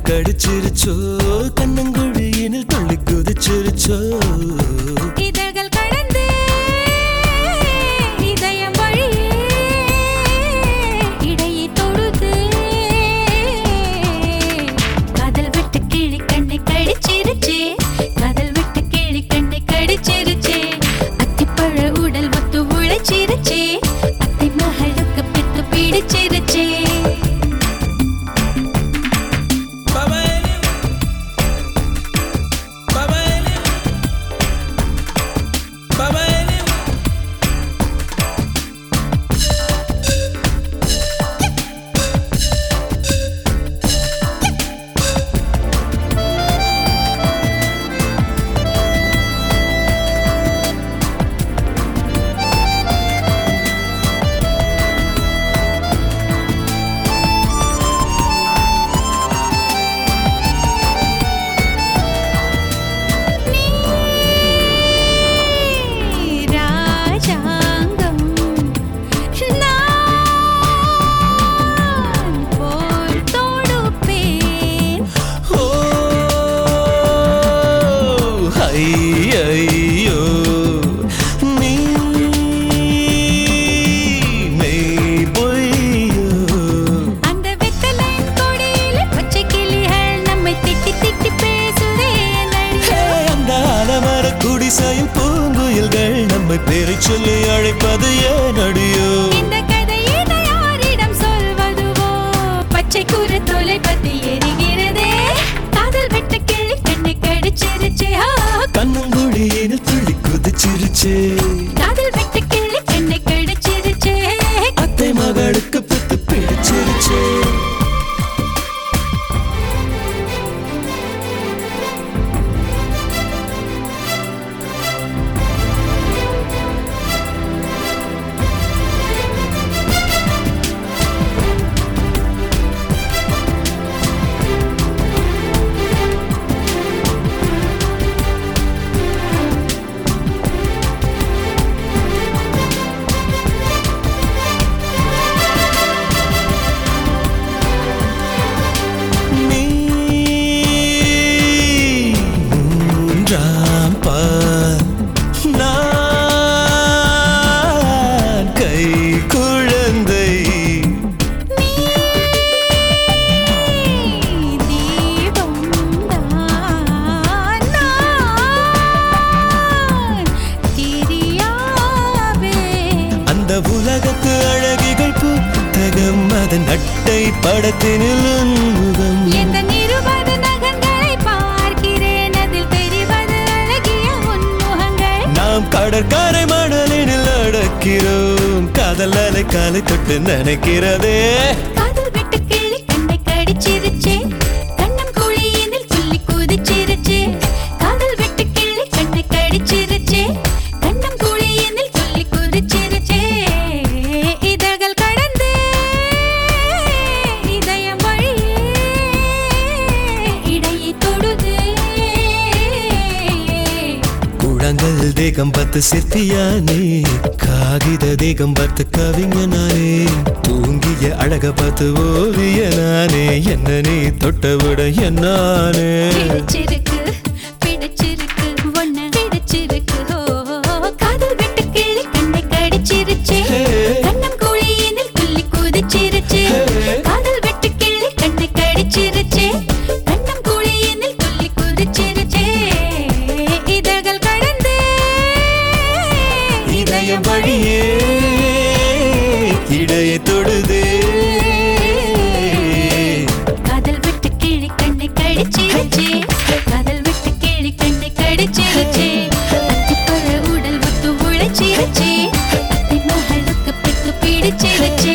கடிச்சிருச்சோ கண்ணங்குழியினில் துள்ளி குதிச்சிருச்சோ இதழ்கள் கடந்து இதயம் வழியே இடையை தொடுது காதல் விட்டு கிளி கண்ணை கடிச்சிருச்சு காதல் விட்டு கிளி கண்ணை கடிச்சிருச்சு அத்திப்பழ உடல் ஒத்து உழைச்சிருச்சு அத்தை மகளுக்கு பித்து பிடிச்சிருச்சு ராஜாங்கம் நான் போல் தொடுப்பேன் ஓ ஐயோ நீ மெய் பொய்யோ அந்த வெத்தலையின் கொடியில பச்சை கிளிகள் நம்மை திட்டி திட்டி பேசுதே ஹே, அந்த ஆலமர குடிசையில் பூங்குயில்கள் நம்மை பேரை சொல்லி அழைப்பது ஏன் அடியோ இந்த கதையினை யாரிடம் சொல்வதுவோ பச்சை கூறு தொலை பத்தி எரிகிறதே காதல் வெட்ட கிளி கண்ணை கடிச்சிருச்சே ஆ, கண்ணங்குழியினில் துள்ளி குதிச்சிருச்சு காதல் வெட்ட கிளி கண்ணை கடிச்சிருச்சே அத்தை மகளுக்கு பித்து பிடிச்சிருச்சு நீ மூன்றாம் பால் நான் கை குழந்தை தீபம் தான் நான் திரியாவே அந்த உலகத்து அழகிகள் புத்தகம் அதன் அட்டை படத்தினில் உன்முகம் எந்த நிருபது நகங்களை பார்க்கிறேன் அதில் தெரிவது அழகிய உன்முகங்கள் நாம் கடற்கரை மணலினில் நடக்கிறோம் காதல் அலை காலை தொட்டு நினைக்கிறதே காதல் விட்டு கிளி கண்ணை கடிச்சிருச்சே கண்ணம் குழியினில் துள்ளி குதிச்சிருச்சே காதல் விட்டு கிளி கண்ணை கடிச்சிருச்சே கண்ணம் குழியினில் துள்ளி குதிச்சிருச்சே இதழ்கள் கடந்து இதயம் வழியே இடையை தொடுது குழங்கள் தேகம் பார்த்து சிற்பியானே காகித தேகம் பார்த்து கவிஞனானே தூங்கிய அழக பார்த்து ஓவிய நானே என்ன நீ தொட்டவிட என்னானே பிடிச்சிருக்கு பிடிச்சிருக்கு ஒன்ன பிடிச்சிருக்கு ஓ காதல் விட்டு கிளி கண்ணை கடிச்சிருச்சே கண்ணம் குழியினில் துள்ளி குதிச்சிருச்சே காதல் விட்டு கிளி கண்ணை கடிச்சிருச்சே கண்ணம் குழியினில் துள்ளி குதிச்சிருச்சே இதழ்கள் கடந்து இதயம் வழியே இடையை தொடுதே காதல் விட்டு கிளி கண்ணை கடிச்சிருச்சே காதல் விட்டு கிளி கண்ணை கடிச்சிருச்சே அத்திப்பழ உடல் ஒத்து உழைச்சிருச்சே அத்தை மகளுக்கு பித்து பிடிச்சிருச்சே